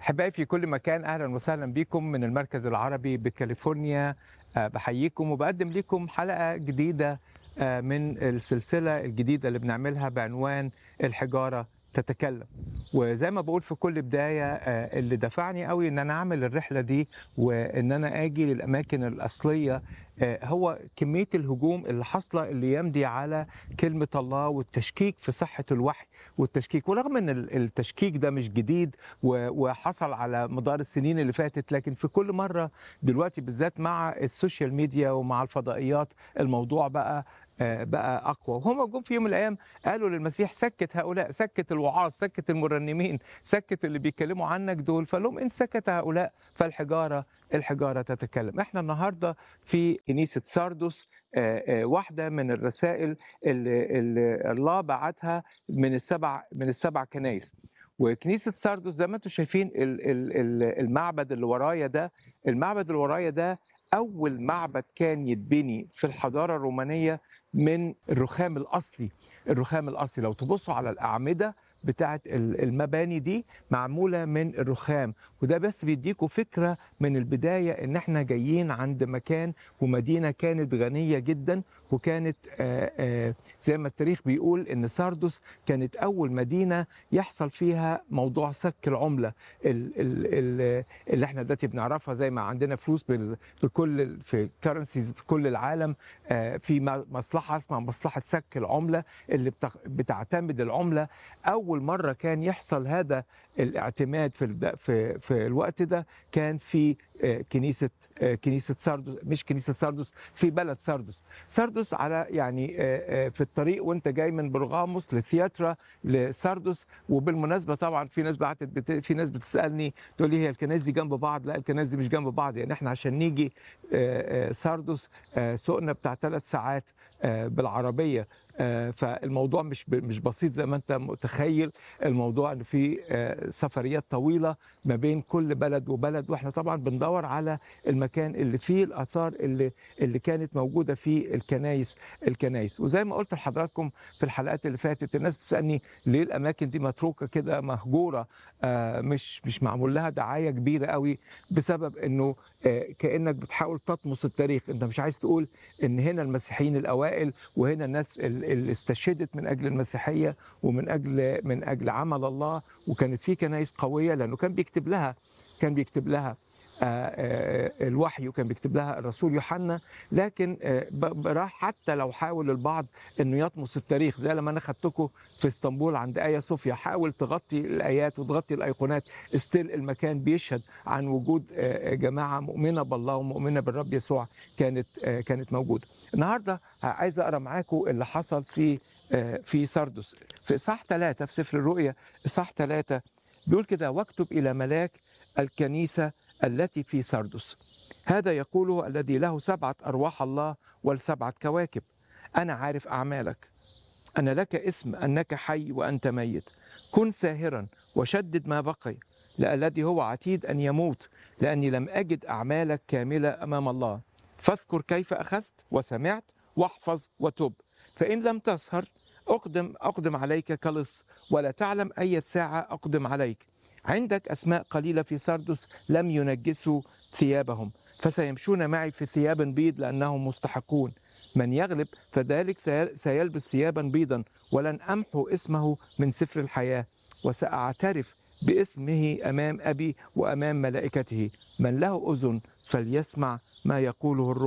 احبائي في كل مكان اهلا وسهلا بكم من المركز العربي بكاليفورنيا آه، بحييكم وبقدم لكم حلقه جديده آه، من السلسله الجديده اللي بنعملها بعنوان الحجاره تتكلم وزي ما بقول في كل بدايه آه، اللي دفعني قوي ان انا اعمل الرحله دي وان انا اجي للاماكن الاصليه آه، هو كميه الهجوم اللي حاصله اللي يمضي على كلمه الله والتشكيك في صحه الوحي والتشكيك ورغم ان ال- التشكيك ده مش جديد و- وحصل على مدار السنين اللي فاتت لكن في كل مره دلوقتي بالذات مع السوشيال ميديا ومع الفضائيات الموضوع بقى آه، بقى اقوى وهم جم في يوم من الايام قالوا للمسيح سكت هؤلاء سكت الوعاظ سكت المرنمين سكت اللي بيتكلموا عنك دول فقال لهم ان سكت هؤلاء فالحجاره الحجاره تتكلم احنا النهارده في كنيسه ساردوس آه، آه، واحده من الرسائل اللي, اللي الله بعتها من السبع من السبع كنايس وكنيسه ساردوس زي ما انتم شايفين ال- ال- ال- المعبد اللي ورايا ده المعبد اللي ورايا ده اول معبد كان يتبني في الحضاره الرومانيه من الرخام الاصلي الرخام الاصلي لو تبصوا على الاعمده بتاعت ال- المباني دي معموله من الرخام وده بس بيديكوا فكره من البدايه ان احنا جايين عند مكان ومدينه كانت غنيه جدا وكانت آه، آه، زي ما التاريخ بيقول ان ساردوس كانت اول مدينه يحصل فيها موضوع سك العمله ال- ال- ال- اللي احنا دلوقتي بنعرفها زي ما عندنا فلوس بال- بكل في كرنسيز في كل العالم آه، في م- مصلحه اسمها مصلحه سك العمله اللي بتخ- بتعتمد العمله اول مره كان يحصل هذا الاعتماد في الد- في في الوقت ده كان في آه، كنيسه آه، كنيسه ساردوس مش كنيسه ساردوس في بلد ساردوس ساردوس على يعني آه، آه، في الطريق وانت جاي من برغاموس لثياترا لساردوس وبالمناسبه طبعا في ناس بعتت بت... في ناس بتسالني تقول لي هي الكنائس دي جنب بعض لا الكنائس دي مش جنب بعض يعني احنا عشان نيجي آه، آه، ساردوس آه، سوقنا بتاع ثلاث ساعات آه، بالعربيه آه، فالموضوع مش ب- مش بسيط زي ما انت متخيل الموضوع ان في آه، سفريات طويله ما بين كل بلد وبلد واحنا طبعا بندور على المكان اللي فيه الاثار اللي اللي كانت موجوده فيه الكنايس الكنايس وزي ما قلت لحضراتكم في الحلقات اللي فاتت الناس بتسالني ليه الاماكن دي متروكه كده مهجوره آه، مش مش معمول لها دعايه كبيره قوي بسبب انه آه، كانك بتحاول تطمس التاريخ انت مش عايز تقول ان هنا المسيحيين الاوائل وهنا الناس ال- اللي استشهدت من اجل المسيحيه ومن اجل من اجل عمل الله وكانت في كنائس قويه لانه كان بيكتب لها كان بيكتب لها آه، آه، الوحي وكان بيكتب لها الرسول يوحنا لكن آه، ب- ب- راح حتى لو حاول البعض انه يطمس التاريخ زي لما انا خدتكم في اسطنبول عند ايا صوفيا حاول تغطي الايات وتغطي الايقونات استيل المكان بيشهد عن وجود آه، جماعه مؤمنه بالله ومؤمنه بالرب يسوع كانت آه، كانت موجوده النهارده عايز اقرا معاكم اللي حصل في آه، في سردس في اصحاح ثلاثه في سفر الرؤيا اصحاح ثلاثه بيقول كده واكتب الى ملاك الكنيسه التي في سردس هذا يقوله الذي له سبعه ارواح الله والسبعه كواكب انا عارف اعمالك أنا لك اسم أنك حي وأنت ميت كن ساهرا وشدد ما بقي للذي هو عتيد أن يموت لأني لم أجد أعمالك كاملة أمام الله فاذكر كيف أخذت وسمعت واحفظ وتب فإن لم تسهر أقدم أقدم عليك كلص ولا تعلم أي ساعة أقدم عليك عندك أسماء قليلة في سردس لم ينجسوا ثيابهم فسيمشون معي في ثياب بيض لأنهم مستحقون من يغلب فذلك سي- سيلبس ثيابا بيضا ولن أمحو اسمه من سفر الحياة وسأعترف باسمه أمام أبي وأمام ملائكته من له أذن فليسمع ما يقوله الروح